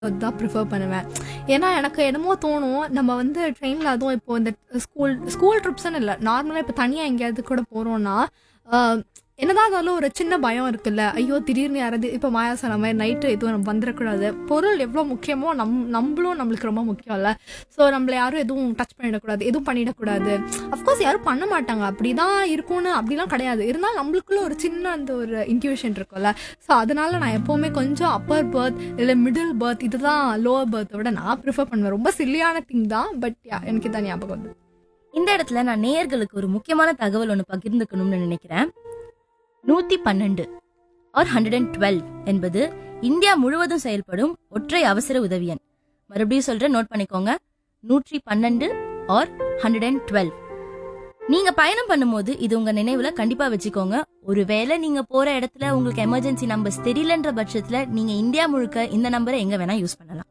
தான் ப்ரிஃபர் பண்ணுவேன் ஏன்னா எனக்கு என்னமோ தோணும் நம்ம வந்து ட்ரெயினில் அதுவும் இப்போ இந்த ஸ்கூல் ஸ்கூல் ட்ரிப்ஸ்னு இல்லை நார்மலாக இப்போ தனியாக எங்கேயாவது கூட போகிறோன்னா என்னதான் இருந்தாலும் ஒரு சின்ன பயம் இருக்குல்ல ஐயோ திடீர்னு யாராவது இப்போ மாயா சொன்ன மாதிரி நைட்டு எதுவும் நம்ம வந்துடக்கூடாது பொருள் எவ்வளோ முக்கியமோ நம் நம்மளும் நம்மளுக்கு ரொம்ப முக்கியம்ல ஸோ நம்மள யாரும் எதுவும் டச் பண்ணிடக்கூடாது எதுவும் பண்ணிடக்கூடாது அஃப்கோர்ஸ் யாரும் பண்ண மாட்டாங்க அப்படிதான் இருக்கும்னு அப்படிலாம் கிடையாது இருந்தாலும் நம்மளுக்குள்ள ஒரு சின்ன அந்த ஒரு இன்ட்யூஷன் இருக்கும்ல ஸோ அதனால நான் எப்போவுமே கொஞ்சம் அப்பர் பர்த் இல்லை மிடில் பர்த் இதுதான் லோவர் பர்த்தை விட நான் ப்ரிஃபர் பண்ணுவேன் ரொம்ப சில்லியான திங் தான் பட் எனக்கு இதான் ஞாபகம் வந்து இந்த இடத்துல நான் நேயர்களுக்கு ஒரு முக்கியமான தகவல் ஒன்று பகிர்ந்துக்கணும்னு நினைக்கிறேன் நூத்தி பன்னெண்டு ஆர் ஹண்ட்ரட் அண்ட் டுவெல் என்பது இந்தியா முழுவதும் செயல்படும் ஒற்றை அவசர உதவி எண் மறுபடியும் சொல்றேன் நோட் பண்ணிக்கோங்க நூற்றி பன்னெண்டு ஆர் ஹண்ட்ரட் அண்ட் டுவெல் நீங்க பயணம் பண்ணும்போது இது உங்க நினைவுல கண்டிப்பா வச்சுக்கோங்க ஒருவேளை நீங்க போற இடத்துல உங்களுக்கு எமர்ஜென்சி நம்பர்ஸ் தெரியலன்ற பட்சத்துல நீங்க இந்தியா முழுக்க இந்த நம்பரை எங்க வேணா யூஸ் பண்ணலாம்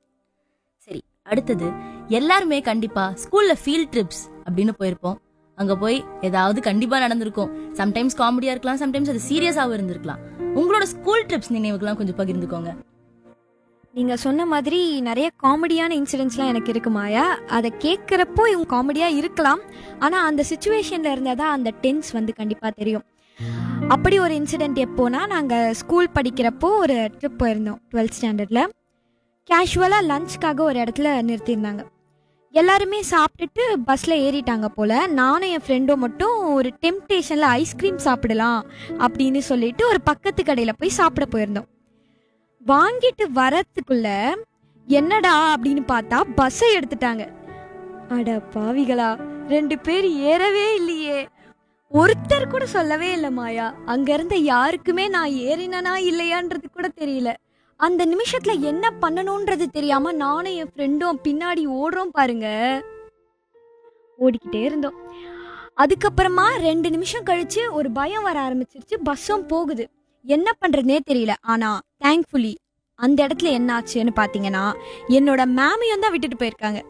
சரி அடுத்தது எல்லாருமே கண்டிப்பா ஸ்கூல்ல ஃபீல்ட் ட்ரிப்ஸ் அப்படின்னு போயிருப்போம் அங்க போய் ஏதாவது கண்டிப்பா நடந்திருக்கும் சம்டைம்ஸ் காமெடியா இருக்கலாம் சம்டைம்ஸ் அது சீரியஸாவும் இருந்திருக்கலாம் உங்களோட ஸ்கூல் ட்ரிப்ஸ் நினைவுகள்லாம் கொஞ்சம் பகிர்ந்துக்கோங்க நீங்க சொன்ன மாதிரி நிறைய காமெடியான இன்சிடென்ட்ஸ்லாம் எனக்கு இருக்கு மாயா அதை கேட்குறப்போ இவங்க காமெடியா இருக்கலாம் ஆனா அந்த சுச்சுவேஷன்ல இருந்தா தான் அந்த டென்ஸ் வந்து கண்டிப்பா தெரியும் அப்படி ஒரு இன்சிடென்ட் எப்போனா நாங்க ஸ்கூல் படிக்கிறப்போ ஒரு ட்ரிப் போயிருந்தோம் டுவெல்த் ஸ்டாண்டர்ட்ல கேஷுவலா லஞ்சுக்காக ஒரு இடத்துல நிறுத்தியிருந்தாங்க எல்லாருமே சாப்பிட்டுட்டு பஸ்ல ஏறிட்டாங்க போல நானும் என் ஃப்ரெண்டும் மட்டும் ஒரு டெம்டேஷன்ல ஐஸ்கிரீம் சாப்பிடலாம் அப்படின்னு சொல்லிட்டு ஒரு பக்கத்து கடையில போய் சாப்பிட போயிருந்தோம் வாங்கிட்டு வரத்துக்குள்ள என்னடா அப்படின்னு பார்த்தா பஸ்ஸை எடுத்துட்டாங்க அட பாவிகளா ரெண்டு பேர் ஏறவே இல்லையே ஒருத்தர் கூட சொல்லவே இல்லை மாயா அங்க இருந்த யாருக்குமே நான் ஏறினனா இல்லையான்றது கூட தெரியல அந்த நிமிஷத்துல என்ன பண்ணணும்ன்றது தெரியாம நானும் என் ஃப்ரெண்டும் பின்னாடி ஓடுறோம் பாருங்க ஓடிக்கிட்டே இருந்தோம் அதுக்கப்புறமா ரெண்டு நிமிஷம் கழிச்சு ஒரு பயம் வர ஆரம்பிச்சிருச்சு பஸ்ஸும் போகுது என்ன பண்றதுனே தெரியல ஆனா தேங்க்ஃபுல்லி அந்த இடத்துல என்ன ஆச்சுன்னு பாத்தீங்கன்னா என்னோட மேமையும் தான் விட்டுட்டு போயிருக்காங்க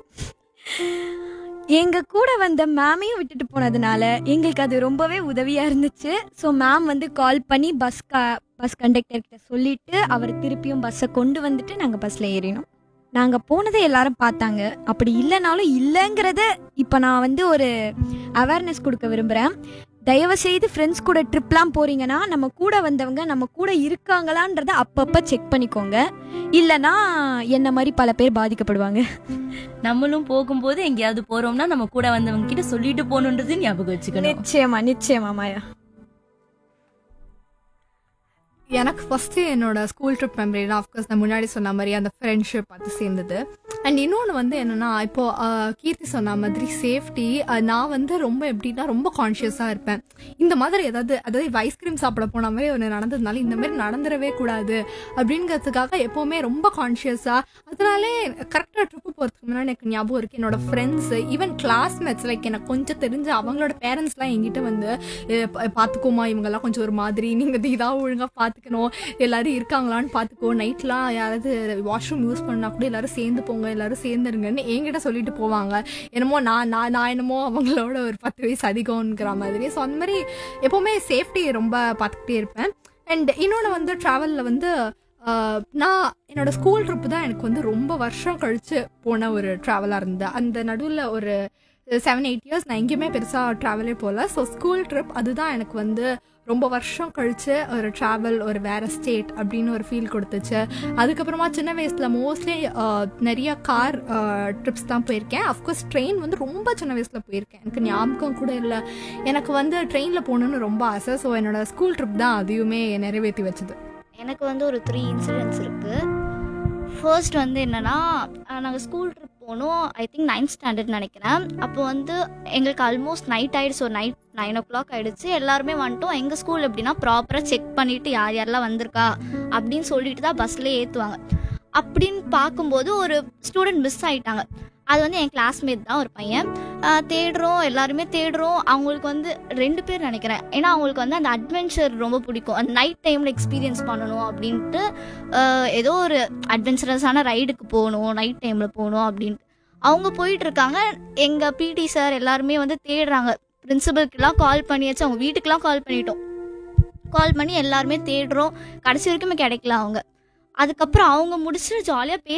எங்க கூட வந்த மேமையும் விட்டுட்டு போனதுனால எங்களுக்கு அது ரொம்பவே உதவியா இருந்துச்சு ஸோ மேம் வந்து கால் பண்ணி பஸ் க பஸ் கண்டக்டர் கிட்ட சொல்லிட்டு அவர் திருப்பியும் பஸ்ஸை கொண்டு வந்துட்டு நாங்க பஸ்ல ஏறினோம் நாங்க போனதை எல்லாரும் பார்த்தாங்க அப்படி இல்லைனாலும் இல்லைங்கிறத இப்போ நான் வந்து ஒரு அவேர்னஸ் கொடுக்க விரும்புறேன் தயவு செய்து ஃப்ரெண்ட்ஸ் கூட ட்ரிப்லாம் போறீங்கன்னா நம்ம கூட வந்தவங்க நம்ம கூட இருக்காங்களான்றத அப்பப்ப செக் பண்ணிக்கோங்க இல்லனா என்ன மாதிரி பல பேர் பாதிக்கப்படுவாங்க நம்மளும் போகும்போது எங்கேயாவது போறோம்னா நம்ம கூட வந்தவங்க கிட்ட சொல்லிட்டு போகணுன்றது ஞாபகம் வச்சுக்கணும் நிச்சயமா நிச்சயமா மாயா எனக்கு ஃபஸ்ட்டு என்னோட ஸ்கூல் ட்ரிப் மெமரி தான் அஃப்கோர்ஸ் நான் முன்னாடி சொன்ன மாதிரி அந்த ஃப்ரெண்ட்ஷிப் அது சேர்ந்தது அண்ட் இன்னொன்று வந்து என்னன்னா இப்போ ஆஹ், கீர்த்தி சொன்ன மாதிரி சேஃப்டி நான் வந்து ரொம்ப எப்படின்னா ரொம்ப கான்ஷியஸாக இருப்பேன் இந்த மாதிரி ஏதாவது அதாவது இப்போ ஐஸ்கிரீம் சாப்பிட போன மாதிரி ஒன்று நடந்ததுனால இந்த மாதிரி நடந்துடவே கூடாது அப்படிங்கிறதுக்காக எப்போவுமே ரொம்ப கான்ஷியஸாக அதனாலே கரெக்டாக ட்ரிப்பு போகிறதுக்கு முன்னாடி எனக்கு ஞாபகம் இருக்குது என்னோட ஃப்ரெண்ட்ஸு ஈவன் கிளாஸ்மேட்ஸ் லைக் எனக்கு கொஞ்சம் தெரிஞ்ச அவங்களோட பேரண்ட்ஸ்லாம் என்கிட்ட வந்து "ஏ, பா- பார்த்துக்கோமா இவங்கெல்லாம் கொஞ்சம் ஒரு மாதிரி நீங்கள் இதாக ஒழுங்காக பார்த்துக்கணும் எல்லாரும் இருக்காங்களான்னு பார்த்துக்கோ நைட்லாம் யாராவது வாஷ்ரூம் யூஸ் பண்ணா கூட எல்லாரும் சேர்ந்து போங்க எல்லாரும் சேர்ந்துருங்கன்னு என்கிட்ட சொல்லிட்டு போவாங்க என்னமோ நான் நான் நான் என்னமோ அவங்களோட ஒரு பத்து வயசு அதிகம்ங்கிற மாதிரி ஸோ அந்த மாதிரி எப்போவுமே சேஃப்டி ரொம்ப பார்த்துக்கிட்டே இருப்பேன் அண்ட் இன்னொன்று வந்து ட்ராவலில் வந்து ஆஹ், நான் என்னோட ஸ்கூல் ட்ரிப் தான் எனக்கு வந்து ரொம்ப வருஷம் கழிச்சு போன ஒரு ட்ராவலாக இருந்தது அந்த நடுவில் ஒரு செவன் எயிட் இயர்ஸ் நான் எங்கேயுமே பெருசாக ட்ராவலே போகல ஸோ ஸ்கூல் ட்ரிப் அதுதான் எனக்கு வந்து ரொம்ப வருஷம் கழிச்சு ஒரு ட்ராவல் ஒரு வேற ஸ்டேட் அப்படின்னு ஒரு ஃபீல் கொடுத்துச்சு அதுக்கப்புறமா சின்ன வயசில் மோஸ்ட்லி நிறைய கார் ட்ரிப்ஸ் தான் போயிருக்கேன் அஃப்கோர்ஸ் ட்ரெயின் வந்து ரொம்ப சின்ன வயசில் போயிருக்கேன் எனக்கு ஞாபகம் கூட இல்லை எனக்கு வந்து ட்ரெயினில் போகணுன்னு ரொம்ப ஆசை ஸோ என்னோட ஸ்கூல் ட்ரிப் தான் அதையுமே நிறைவேற்றி வச்சது எனக்கு வந்து ஒரு த்ரீ இன்சிடென்ட்ஸ் இருக்குது ஃபர்ஸ்ட் வந்து என்னென்னா நாங்கள் ஸ்கூல் ட்ரிப் போனோம் ஐ திங்க் நைன்த் ஸ்டாண்டர்ட் நினைக்கிறேன் அப்போ வந்து எங்களுக்கு ஆல்மோஸ்ட் நைட் ஆயிடுச்சு ஒரு நைட் நைன் ஓ கிளாக் ஆயிடுச்சு எல்லாருமே வந்துட்டோம் எங்கள் ஸ்கூல் எப்படின்னா ப்ராப்பராக செக் பண்ணிவிட்டு யார் யாரெல்லாம் வந்திருக்கா அப்படின்னு சொல்லிட்டு தான் பஸ்ஸில் ஏற்றுவாங்க அப்படின்னு பார்க்கும்போது ஒரு ஸ்டூடெண்ட் மிஸ் ஆயிட்டாங்க அது வந்து என் கிளாஸ்மேட் தான் ஒரு பையன் ஆஹ் தேடுறோம் எல்லாருமே தேடுறோம் அவங்களுக்கு வந்து ரெண்டு பேர் நினைக்கிறேன் ஏன்னா அவங்களுக்கு வந்து அந்த அட்வென்ச்சர் ரொம்ப பிடிக்கும் அந்த நைட் டைமில் எக்ஸ்பீரியன்ஸ் பண்ணணும் அப்படின்ட்டு ஆஹ் ஏதோ ஒரு அட்வென்ச்சரஸான ரைடுக்கு போகணும் நைட் டைமில் போகணும் அப்படின்ட்டு அவங்க போயிட்டு இருக்காங்க எங்கள் பிடி சார் எல்லாருமே வந்து தேடுறாங்க பிரின்சிபலுக்கெல்லாம் கால் பண்ணியாச்சு அவங்க வீட்டுக்கெல்லாம் கால் பண்ணிட்டோம் கால் பண்ணி எல்லாருமே தேடுறோம் கடைசி வரைக்குமே கிடைக்கல அவங்க அதுக்கப்புறம் அவங்க முடிச்சுட்டு ஜாலியாக